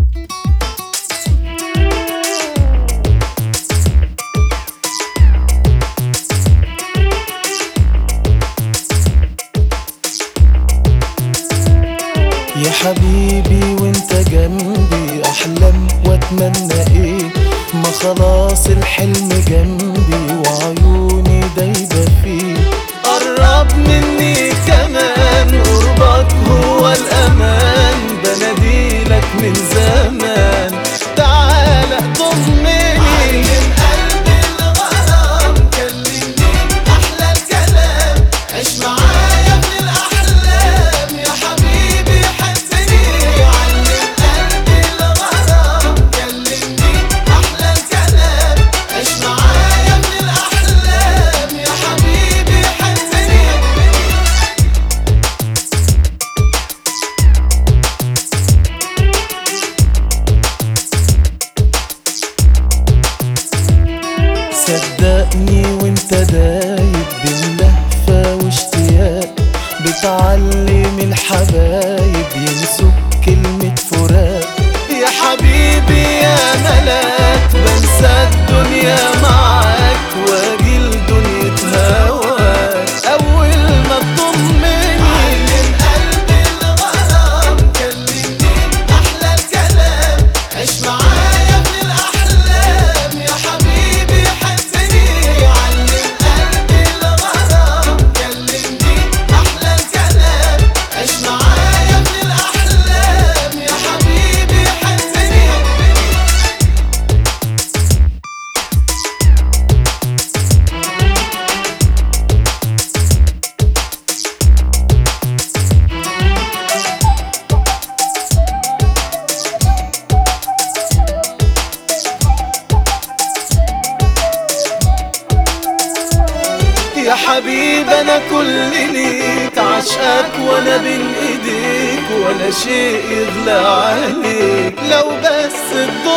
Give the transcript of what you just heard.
يا حبيبي وانت جنبي احلم واتمنى ايه ما خلاص الحلم جنبي وعيوني دايبة فيه قرب مني كمان قربك هو الامان بناديلك من زمان تعالى طمني علم قلبي الغرام كلمني احلى الكلام عيش معايا من الاحلام يا حبيبي حبني علم قلبي الغرام كلمني احلى الكلام عيش معايا من الاحلام يا حبيبي حبني صدقني وانت دايب باللهفة واشتياق بتعلم الحبايب ينسوا كلمة فراق يا حبيبي يا ملاك بنسى الدنيا معاك واجي لدنيا هواك اول ما تطمني علم قلبي الغرام كلمني احلى الكلام عيش معايا من الاحلام يا حبيبي حبني علم قلبي الغرام كلمني احلى الكلام عيش معايا من الاحلام يا حبيبي حبني يا حبيب انا كل ليك عشقك وانا بين ايديك ولا شيء يغلى عليك لو بس الدنيا